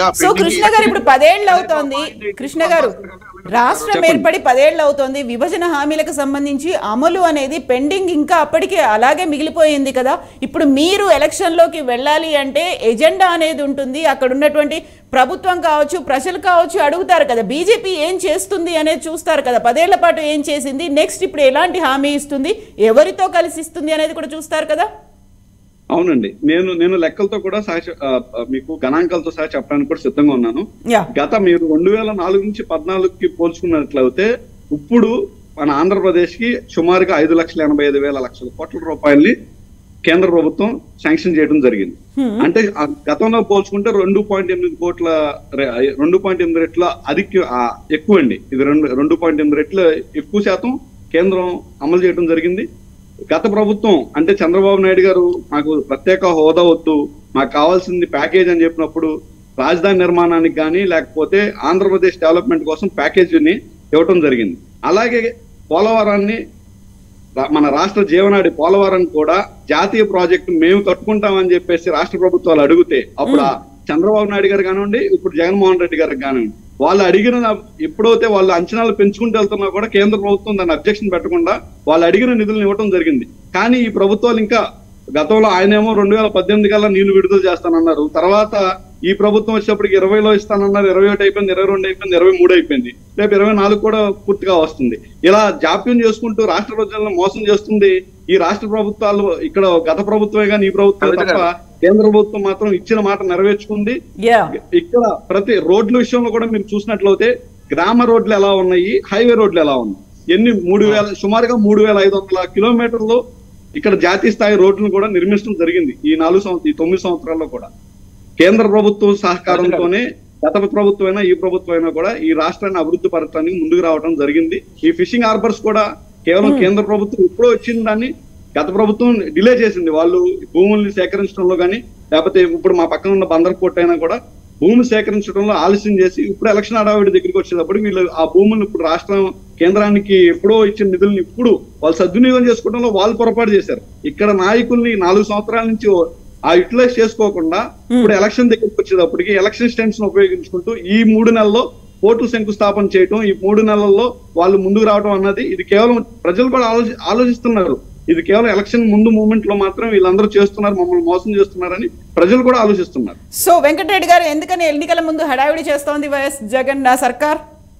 ఇంకా so pending Krishna గారు ఇప్పుడు పదేళ్ళు అవుతోంది కృష్ణ గారు రాష్ట్రం ఏర్పడి పదేళ్ళు అవుతోంది విభజన హామీలకు సంబంధించి అమలు అనేది పెండింగ్ ఇంకా అప్పటికే అలాగే మిగిలిపోయింది కదా ఇప్పుడు మీరు ఎలక్షన్లోకి వెళ్ళాలి అంటే ఎజెండా అనేది ఉంటుంది అక్కడ ఉన్నటువంటి ప్రభుత్వం కావచ్చు ప్రజలు కావచ్చు అడుగుతారు కదా బీజేపీ ఏం చేస్తుంది అనేది చూస్తారు కదా పదేళ్ల పాటు ఏం చేసింది నెక్స్ట్ ఇప్పుడు ఎలాంటి హామీ ఇస్తుంది ఎవరితో కలిసి ఇస్తుంది అనేది కూడా చూస్తారు కదా అవునండి నేను నేను లెక్కలతో కూడా సహా చె- ఆ, ఆ, మీకు గణాంకాలతో సహా చెప్పడానికి కూడా సిద్ధంగా ఉన్నాను యా గత మీరు రెండు వేల నాలుగు నుంచి పద్నాలుగుకి పోల్చుకున్నట్లయితే ఇప్పుడు మన ఆంధ్రప్రదేశ్ కి సుమారుగా ఐదు లక్షల ఎనభై ఐదు వేల లక్షల కోట్ల రూపాయల్ని కేంద్ర ప్రభుత్వం శాంక్షన్ చేయడం జరిగింది అంటే ఆ గతంలో పోల్చుకుంటే రెండు పాయింట్ ఎనిమిది కోట్ల రె- రెండు పాయింట్ ఎనిమిది రెట్ల అధిక ఆ, ఎక్కువ అండి ఇది రెండు రెండు పాయింట్ ఎనిమిది రెట్ల ఎక్కువ శాతం కేంద్రం అమలు చేయడం జరిగింది గత ప్రభుత్వం అంటే చంద్రబాబు నాయుడు గారు మాకు ప్రత్యేక హోదా వద్దు మాకు కావాల్సింది ప్యాకేజ్ అని చెప్పినప్పుడు రాజధాని నిర్మాణానికి కానీ లేకపోతే ఆంధ్రప్రదేశ్ డెవలప్మెంట్ కోసం ప్యాకేజీని ఇవ్వటం జరిగింది అలాగే పోలవరాన్ని రా- మన రాష్ట్ర జీవనాడి పోలవరం కూడా జాతీయ ప్రాజెక్టు మేము కట్టుకుంటామని చెప్పేసి రాష్ట్ర ప్రభుత్వాలు అడిగితే అప్పుడు ఆ చంద్రబాబు నాయుడు గారు కానివ్వండి ఇప్పుడు జగన్మోహన్ రెడ్డి గారికి కానివ్వండి వాళ్ళు అడిగిన ఎప్పుడైతే వాళ్ళు అంచనాలు పెంచుకుంటూ వెళ్తున్నా కూడా కేంద్ర ప్రభుత్వం దాన్ని అబ్జెక్షన్ పెట్టకుండా వాళ్ళు అడిగిన నిధులను ఇవ్వడం జరిగింది కానీ ఈ ప్రభుత్వాలు ఇంకా గతంలో ఆయనేమో రెండు వేల పద్దెనిమిది కల్లా నీళ్లు విడుదల చేస్తానన్నారు తర్వాత ఈ ప్రభుత్వం వచ్చేప్పటికి ఇరవైలో ఇస్తానన్నారు ఇరవై ఒకటి అయిపోయింది ఇరవై రెండు అయిపోయింది ఇరవై మూడు అయిపోయింది రేపు ఇరవై నాలుగు కూడా పూర్తిగా వస్తుంది ఇలా జాప్యం చేసుకుంటూ రాష్ట్ర ప్రజలను మోసం చేస్తుంది ఈ రాష్ట్ర ప్రభుత్వాలు ఇక్కడ గత ప్రభుత్వమే కానీ ఈ ప్రభుత్వం తప్ప కేంద్ర ప్రభుత్వం మాత్రం ఇచ్చిన మాట నెరవేర్చుకుంది యా ఇక్కడ ప్రతి రోడ్ల విషయంలో కూడా మీరు చూసినట్లయితే గ్రామ రోడ్లు ఎలా ఉన్నాయి హైవే రోడ్లు ఎలా ఉన్నాయి ఎన్ని మూడు వేల సుమారుగా మూడు వేల ఐదు వందల కిలోమీటర్లు ఇక్కడ జాతీయ స్థాయి రోడ్లను కూడా నిర్మించడం జరిగింది ఈ నాలుగు సంవత్సరం ఈ తొమ్మిది సంవత్సరాల్లో కూడా కేంద్ర ప్రభుత్వం సహకారంతోనే గత ప్రభుత్వం అయినా ఈ ప్రభుత్వం అయినా కూడా ఈ రాష్ట్రాన్ని అభివృద్ధి పరచడానికి ముందుకు రావడం జరిగింది ఈ ఫిషింగ్ హార్బర్స్ కూడా కేవలం కేంద్ర ప్రభుత్వం ఎప్పుడో వచ్చిన దాన్ని గత ప్రభుత్వం డిలే చేసింది వాళ్ళు భూముల్ని సేకరించడంలో కానీ లేకపోతే ఇప్పుడు మా పక్కన ఉన్న బందర్ పోర్ట్ అయినా కూడా భూమి సేకరించడంలో ఆలస్యం చేసి ఇప్పుడు ఎలక్షన్ హడావిడి దగ్గరికి వచ్చేటప్పుడు వీళ్ళు ఆ భూములను ఇప్పుడు రాష్ట్రం కేంద్రానికి ఎప్పుడో ఇచ్చిన నిధులను ఇప్పుడు వాళ్ళు సద్వినియోగం చేసుకోవడంలో వాళ్ళు పొరపాటు చేశారు ఇక్కడ నాయకుల్ని నాలుగు సంవత్సరాల నుంచి ఆ యూటిలైజ్ చేసుకోకుండా ఇప్పుడు ఎలక్షన్ దగ్గరికి వచ్చేటప్పటికి ఎలక్షన్ స్టెంట్స్ ఉపయోగించుకుంటూ ఈ మూడు నెలల్లో ఓటు శంకుస్థాపన చేయటం ఈ మూడు నెలల్లో వాళ్ళు ముందుకు రావడం అన్నది ఇది కేవలం ప్రజలు కూడా ఆలోచి ఆలోచిస్తున్నారు ఇది కేవలం ఎలక్షన్ ముందు మూమెంట్ లో మాత్రం వీళ్ళందరూ చేస్తున్నారు మమ్మల్ని మోసం చేస్తున్నారని ప్రజలు కూడా ఆలోచిస్తున్నారు సో వెంకటరెడ్డి గారు ఎందుకని ఎన్నికల ముందు హడావిడి చేస్తోంది వైఎస్ జగన్ నా సర్కార్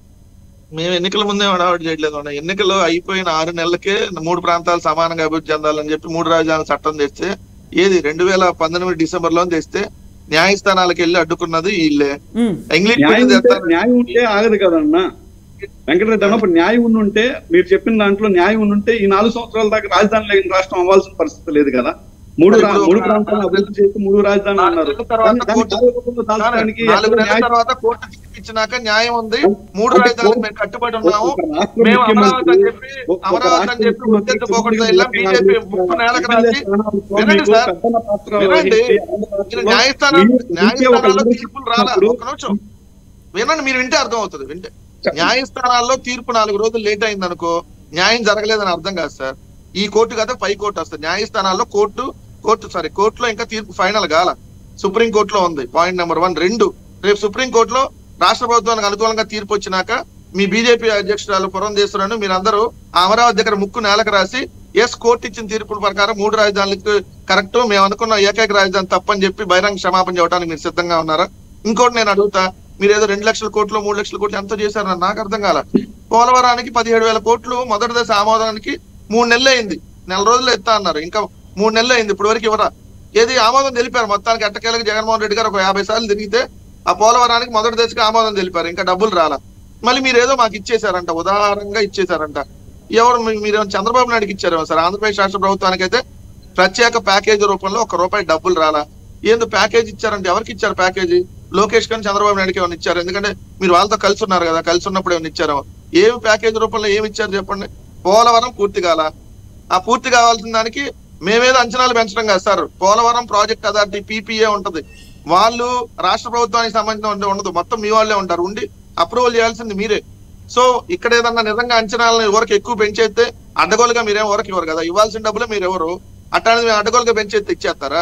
మేము ఎన్నికల ముందే హడావుడి చేయట్లేదు అన్న ఎన్నికలు అయిపోయిన ఆరు నెలలకే మూడు ప్రాంతాలు సమానంగా అభివృద్ధి చెందాలని చెప్పి మూడు రాజధానుల చట్టం తెస్తే ఏది రెండు వేల పంతొమ్మిది డిసెంబర్ లో తెస్తే న్యాయస్థానాలకు వెళ్ళి అడ్డుకున్నది వీళ్ళే ఉమ్. ఇంగ్లీష్ న్యాయం మీడియం ఉంటే తెస్తారు. న్యాయం ఉంటే ఆగదు కదన్నా వెంకటరెడ్డి అన్న ఇప్పుడు న్యాయం ఉండి ఉంటే మీరు చెప్పిన దాంట్లో న్యాయం ఉండి ఉంటే ఈ నాలుగు సంవత్సరాల దాకా రాజధాని లేని రాష్ట్రం అవ్వాల్సిన పరిస్థితి లేదు కదా మూడు రా- ఇప్పుడు మూడు ప్రాంతాలను అభివృద్ధి చేసి మూడు రాజధానులు నాలుగు అన్నారు నెలల తర్వాత దాన్ని- దాన్ని కోర్టు- కార్యరూపంలో దాల్చడానికి నాలుగు ఎక్కడ నెలల న్యాయం- తర్వాత కోర్టు తీర్పు ఇచ్చినాక న్యాయం ఉంది మూడు అంటే రాజధానులకు కోర్టు- మేము కట్టుబడి ఉన్నాము ఒక రాష్ట్ర మేము ముఖ్యమంత్రి- అమరావతి అని చెప్పి ఒక అమరావతి అని రాష్ట్ర చెప్పి ముఖ్యమంత్రి ఉద్దెత్తు పోకూడదు ఇలా చంద్రబాబు బీజేపీ నాయుడు ముక్కు నేలకు రాసి స్థానాలతో వినండి మీకు సార్. పెద్దన పాత్ర వినండి. వహించి ఈయన ఆంధ్రప్రదేశ్లో న్యాయస్థానం మీరు ఉంటే ఒక న్యాయస్థానాల్లో లీడర్షిప్ తీర్పులు రాలా ఉన్నప్పుడు ఒక నిమిషం వినండి మీరు వింటే అర్థం అవుతుంది వింటే న్యాయస్థానాల్లో తీర్పు నాలుగు రోజులు లేట్ అయింది అనుకో న్యాయం జరగలేదని అర్థం కాదు సార్ ఈ కోర్టు కదా పై కోర్టు వస్తుంది న్యాయస్థానాల్లో కోర్టు కోర్టు సారీ కోర్టులో ఇంకా తీర్పు ఫైనల్ కాల సుప్రీం కోర్టులో ఉంది పాయింట్ నెంబర్ వన్ రెండు రేపు సుప్రీం కోర్టులో రాష్ట్ర ప్రభుత్వానికి అనుకూలంగా తీర్పు వచ్చినాక మీ బీజేపీ అధ్యక్షురాలు పురంధేశ్వరను మీరందరూ ఆ అమరావతి దగ్గర ముక్కు నేలకు రాసి ఎస్ కోర్టు ఇచ్చిన తీర్పుల ప్రకారం మూడు రాజధానులకు కరెక్ట్ మేము అనుకున్న ఏకైక రాజధాని తప్పని చెప్పి బహిరంగ క్షమాపణ చెప్పడానికి మీరు సిద్ధంగా ఉన్నారా ఇంకోటి నేను అడుగుతా మీరు ఏదో రెండు లక్షల కోట్లు మూడు లక్షల కోట్లు ఎంత చేశారని నాకు అర్థం కాల పోలవరానికి పదిహేడు వేల కోట్లు మొదటి దశ ఆమోదానికి మూడు నెలలు అయింది నెల రోజులు ఎత్తా అన్నారు ఇంకా మూడు నెలలు అయింది ఇప్పుడు వరకు ఇవ్వరా ఏది ఆమోదం తెలిపారు మొత్తానికి ఎట్టకేలకు జగన్మోహన్ రెడ్డి గారు ఒక యాభై సార్లు తిరిగితే ఆ పోలవరానికి మొదటి దశకి ఆమోదం తెలిపారు ఇంకా డబ్బులు రాలా మళ్ళీ మీరు ఏదో మాకు ఇచ్చేశారంట ఉదాహరణగా ఇచ్చేశారంట ఎవరు మీ- మీరు చంద్రబాబు నాయుడుకి ఇచ్చారేమో సార్ ఆంధ్రప్రదేశ్ రాష్ట్ర ప్రభుత్వానికి అయితే ప్రత్యేక ప్యాకేజీ రూపంలో ఒక రూపాయి డబ్బులు రాలా ఏందో ప్యాకేజ్ ఇచ్చారంటే ఎవరికి ఇచ్చారు ప్యాకేజీ లోకేష్ కానీ చంద్రబాబు నాయుడుకి ఏమైనా ఇచ్చారు ఎందుకంటే మీరు వాళ్ళతో కలిసి ఉన్నారు కదా కలిసి ఉన్నప్పుడు ఏమైనా ఇచ్చారో ఏమి ప్యాకేజ్ రూపంలో ఏమి ఇచ్చారు చెప్పండి పోలవరం పూర్తి కాల ఆ పూర్తి కావాల్సిన దానికి మేమేదో అంచనాలు పెంచడం కాదు sir Polavaram project authority PPA ఉంటది వాళ్ళు రాష్ట్ర ప్రభుత్వానికి సంబంధించిన ఉండే- ఉండదు మొత్తం మీ వాళ్ళే ఉంటారు ఉండి అప్రూవల్ చేయాల్సింది మీరే సో ఇక్కడ ఏదన్నా నిజంగా అంచనాలను ఎవరికి ఎక్కువ పెంచేస్తే అడ్డగోలుగా మీరేం ఎవరికి ఇవ్వరు కదా ఇవ్వాల్సిన డబ్బులు మీరు ఎవరు అట్లాంటిది మేము అడ్డగోలుగా పెంచేస్తే ఇచ్చేస్తారా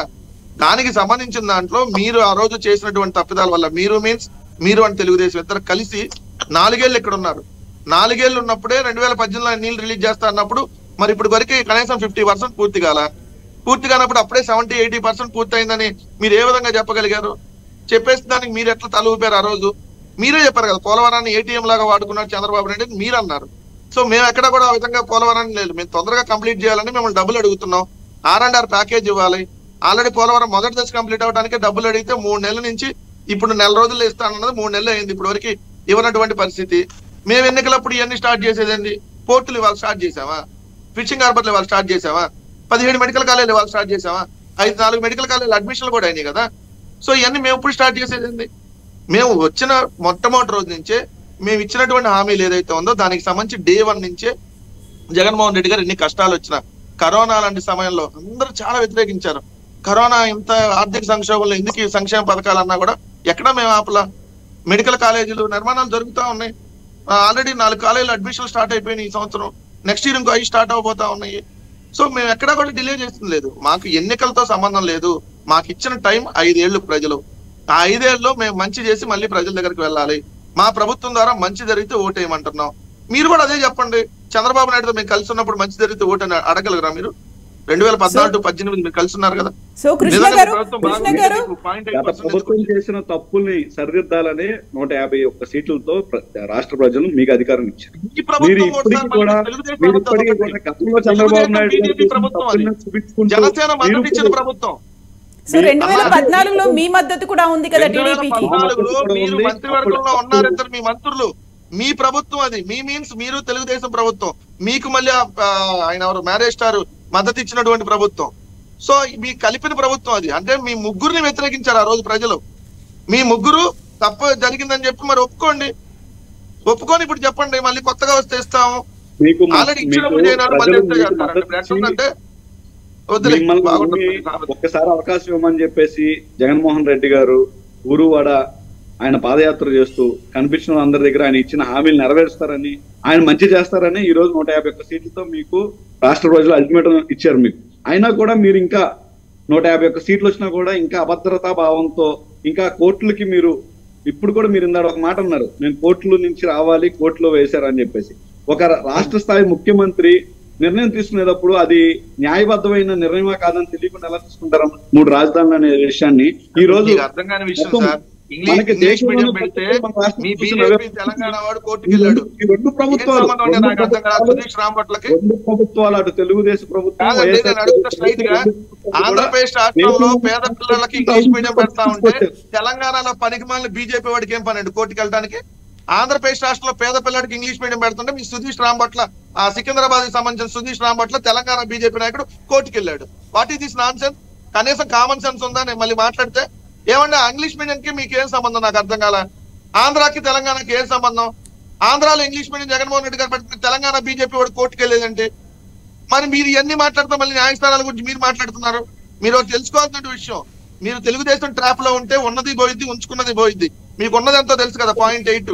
దానికి సంబంధించిన దాంట్లో మీరు ఆ రోజు చేసినటువంటి తప్పిదాల వల్ల మీరు మీన్స్ మీరు అని తెలుగుదేశం ఇద్దరు కలిసి నాలుగేళ్లు ఇక్కడ ఉన్నారు నాలుగేళ్లు ఉన్నప్పుడే రెండు వేల పద్దెనిమిదిలో నీళ్ళు రిలీజ్ చేస్తా అన్నప్పుడు మరి ఇప్పుడు వరకు కనీసం ఫిఫ్టీ పర్సెంట్ పూర్తి కాల పూర్తి కానప్పుడు అప్పుడే సెవెంటీ ఎయిటీ పర్సెంట్ పూర్తి అయిందని మీరు ఏ విధంగా చెప్పగలిగారు చెప్పేసి దానికి మీరు ఎట్లా తల ఊపారు ఆ రోజు మీరే చెప్పారు కదా పోలవరాన్ని ఏటీఎం లాగా వాడుకున్నాడు చంద్రబాబు నాయుడు అని మీరు అన్నారు సో మేము ఎక్కడ కూడా ఆ విధంగా పోలవరాన్ని లేదు మేము తొందరగా కంప్లీట్ చేయాలని మిమ్మల్ని డబ్బులు అడుగుతున్నాం ఆర్ అండ్ ఆర్ ప్యాకేజ్ ఇవ్వాలి ఆల్రెడీ పోలవరం మొదటి దశ కంప్లీట్ అవడానికి డబ్బులు అడిగితే మూడు నెలల నుంచి ఇప్పుడు నెల రోజుల్లో ఇస్తానన్నది మూడు నెలలు అయింది ఇప్పుడు వరకు ఇవ్వనటువంటి పరిస్థితి మేము ఎన్నికలప్పుడు ఇవన్నీ స్టార్ట్ చేసేదండి పోర్టులు ఇవాళ స్టార్ట్ చేసామా ఫిషింగ్ హార్బర్లు ఇవాళ స్టార్ట్ చేసామా పదిహేడు మెడికల్ కాలేజీలు ఇవాళ స్టార్ట్ చేసామా ఐదు నాలుగు మెడికల్ కాలేజీలు అడ్మిషన్లు కూడా అయినాయి కదా సో ఇవన్నీ మేము ఇప్పుడు స్టార్ట్ చేసేదండి మేము వచ్చిన మొట్టమొదటి రోజు నుంచే మేము ఇచ్చినటువంటి హామీలు ఏదైతే ఉందో దానికి సంబంధించి డే వన్ నుంచే జగన్మోహన్ రెడ్డి గారు ఎన్ని కష్టాలు వచ్చినా కరోనా లాంటి సమయంలో అందరూ చాలా వ్యతిరేకించారు కరోనా ఇంత ఆర్థిక సంక్షోభంలో ఎందుకు ఈ సంక్షేమ పథకాలు అన్నా కూడా ఎక్కడ మేము ఆపలా మెడికల్ కాలేజీలు నిర్మాణాలు జరుగుతూ ఉన్నాయి ఆల్రెడీ నాలుగు కాలేజీలు అడ్మిషన్ స్టార్ట్ అయిపోయినాయి ఈ సంవత్సరం నెక్స్ట్ ఇయర్ ఇంకో ఐదు స్టార్ట్ అవబోతా ఉన్నాయి సో మేము ఎక్కడా కూడా డిలే చేస్తుంది లేదు మాకు ఎన్నికలతో సంబంధం లేదు మాకు ఇచ్చిన టైం ఐదేళ్లు ప్రజలు ఆ ఐదేళ్లలో మేము మంచి చేసి మళ్ళీ ప్రజల దగ్గరికి వెళ్ళాలి మా ప్రభుత్వం ద్వారా మంచి జరిగితే ఓటేయమంటున్నాం మీరు కూడా అదే చెప్పండి చంద్రబాబు నాయుడుతో మేము కలిసి ఉన్నప్పుడు మంచి జరిగితే ఓటు అని అడగలరా మీరు రెండు వేల పద్నాలుగు to పద్దెనిమిది మీరు కలిసి ఉన్నారు కదా సో కృష్ణ నిజంగా గారు ప్రభుత్వం కృష్ణ బాగా గారు మీకు point eight గత percent ప్రభుత్వం ఎందుకు చేసిన తప్పుల్ని సరిదిద్దాలని నూట యాభై ఒక్క సీట్లతో ప్ర- రాష్ట్ర ప్రజలు మీకు అధికారం ఇచ్చారు ఈ మీరు ప్రభుత్వం ఇప్పటికీ ఒకసారి కూడా మళ్ళీ తెలుగుదేశం మీరు ప్రభుత్వం ఇప్పటికీ ఒకటి. కూడా గతంలో చంద్రబాబు నాయుడు గారు BJP చేసిన ప్రభుత్వం అది. తప్పుల్ని చూపించుకుంటూ జనసేన మీరు మద్దతు ఇచ్చిన ఇప్పుడు ప్రభుత్వం సో రెండు వేల అమ్మా, పద్నాలుగులో మీ మద్దతు కూడా ఉంది కదా రెండు వేల టీడీపీకి పద్నాలుగులో అప్పుడు మీరు ఉంది. మంత్రివర్గంలో అప్పుడు- ఉన్నారు ఇద్దరు మీ మంత్రులు మీ ప్రభుత్వం అది మీ మీన్స్ మీరు తెలుగుదేశం ప్రభుత్వం మీకు మళ్ళీ ఆ, ఆ, ఆయన ఎవరు మ్యారేజ్ స్టార్ మద్దతు ఇచ్చినటువంటి ప్రభుత్వం సో మీ కలిపిన ప్రభుత్వం అది అంటే మీ ముగ్గురిని వ్యతిరేకించారు ఆ రోజు ప్రజలు మీ ముగ్గురు తప్పు జరిగిందని చెప్పి మరి ఒప్పుకోండి ఒప్పుకొని ఇప్పుడు చెప్పండి మళ్ళీ కొత్తగా వస్తే ఇస్తాము మీకు మ- ఆల్రెడీ మీకు ఇచ్చినప్పుడు చేయనారు మళ్ళీ ప్రజలు వస్తే మీకు చేస్తారంటే మద్దతు ఇప్పుడు ఇచ్చి ఎట్లుందంటే వద్దులే మిమ్మల్ని బాగుంటుంది నమ్మి ఒక్కసారి అవకాశం ఇవ్వమని చెప్పేసి జగన్మోహన్ రెడ్డి గారు ఊరువాడ ఆయన పాదయాత్ర చేస్తూ కనిపించిన అందరి దగ్గర ఆయన ఇచ్చిన హామీలు నెరవేరుస్తారని ఆయన మంచి చేస్తారని ఈ రోజు నూట యాభై ఒక్క సీట్లతో మీకు రాష్ట్ర ప్రజలు అల్టిమేటం ఇచ్చారు మీకు అయినా కూడా మీరు ఇంకా నూట యాభై ఒక్క సీట్లు వచ్చినా కూడా ఇంకా అభద్రతా భావంతో ఇంకా కోర్టులకి మీరు ఇప్పుడు కూడా మీరు ఇందాక ఒక మాట అన్నారు నేను కోర్టుల నుంచి రావాలి కోర్టులో వేశారని చెప్పేసి ఒక రాష్ట్ర స్థాయి ముఖ్యమంత్రి నిర్ణయం తీసుకునేటప్పుడు అది న్యాయబద్ధమైన నిర్ణయమా కాదని తెలియకుండా ఎలా తీసుకుంటారు మూడు రాజధానులు అనే విషయాన్ని ఈ రోజు మీకు అర్థం కాని విషయం మొత్తం సార్ ఇంగ్లీష్ మనకి ఇంగ్లీష్ దేశంలో మీడియం ఉన్న పెడితే మన రాష్ట్రం మీ చూసిన బీజేపీ వ్యవస్థ తెలంగాణ వాడు కోర్టుకి ఈ వెళ్ళాడు రెండు- ఈ రెండు ఏం ప్రభుత్వాలు సంబంధం అంటే రెండు నాకు అర్థం కాదు ప్రభుత్వాలు- సుధీష్ రాంపట్లకి రెండు ప్రభుత్వాలు అటు తెలుగుదేశం ప్రభుత్వం కాదండి, వైఎస్ఆర్ నేను అడుగుతున్నా straight గా, రెండు ప్రభుత్వాలు కూడా ఆంధ్రప్రదేశ్ రాష్ట్రంలో దేశంలో పేద పిల్లలకి ఇంగ్లీష్ మీడియం పెడతా ఉంటే తెలంగాణలో పనికి మాలిన బీజేపీ వాడికి ఏం పనండి కోర్టుకి వెళ్ళడానికి ఆంధ్రప్రదేశ్ రాష్ట్రంలో పేద పిల్లడికి ఇంగ్లీష్ మీడియం పెడుతుంటే మీ సుధీష్ రాంబట్ల ఆ సికింద్రాబాద్ కి సంబంధించిన సుధీష్ రాంబట్ల తెలంగాణ బీజేపీ నాయకుడు కోర్టుకి వెళ్ళాడు what is this nonsense కనీసం కామన్ సెన్స్ ఉందా నేను మళ్ళీ మాట్లాడితే ఏమంటే ఇంగ్లీష్ మీడియం కి మీకు ఏం సంబంధం నాకు అర్థం కాల ఆంధ్రాకి తెలంగాణకి ఏం సంబంధం ఆంధ్రాలో ఇంగ్లీష్ మీడియం జగన్మోహన్ రెడ్డి గారు పెడితే తెలంగాణ బీజేపీ వాడు కోర్టుకి వెళ్ళేదంటే మరి మీరు ఇవన్నీ మాట్లాడతా మళ్ళీ న్యాయస్థానాల గురించి మీరు మాట్లాడుతున్నారు మీరు ఒకటి తెలుసుకోవాల్సిన విషయం మీరు తెలుగుదేశం ట్రాప్ లో ఉంటే ఉన్నది పోయిద్ది ఉంచుకున్నది పోయిద్ది మీకు ఉన్నది ఎంతో తెలుసు కదా పాయింట్ ఎయిట్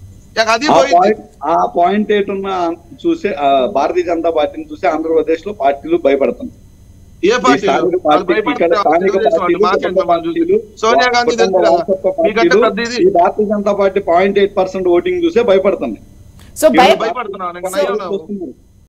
అది ఆ పోయిద్ది పాయింట్ ఆ పాయింట్ ఎయిట్ ఉన్న చూసే ఆ భారతీయ జనతా పార్టీని చూసి ఆంధ్రప్రదేశ్ లో పార్టీలు భయపడుతుంది ఏ పార్టీ ఈ స్థానిక పార్టీ, ఇక్కడ స్థానిక పార్టీలు, కుటుంబ పార్టీలు, సోనియా గాంధీ తెలుసు కుటుంబ కదా వారసత్వ మీకంటే పార్టీలు, పెద్ద ఇది ఈ Bharatiya Janata party point eight percent voting చూసే భయపడుతుంది సో భయ భయపడుతున్నాను ఇంకా సో- నయం. వస్తున్నారు.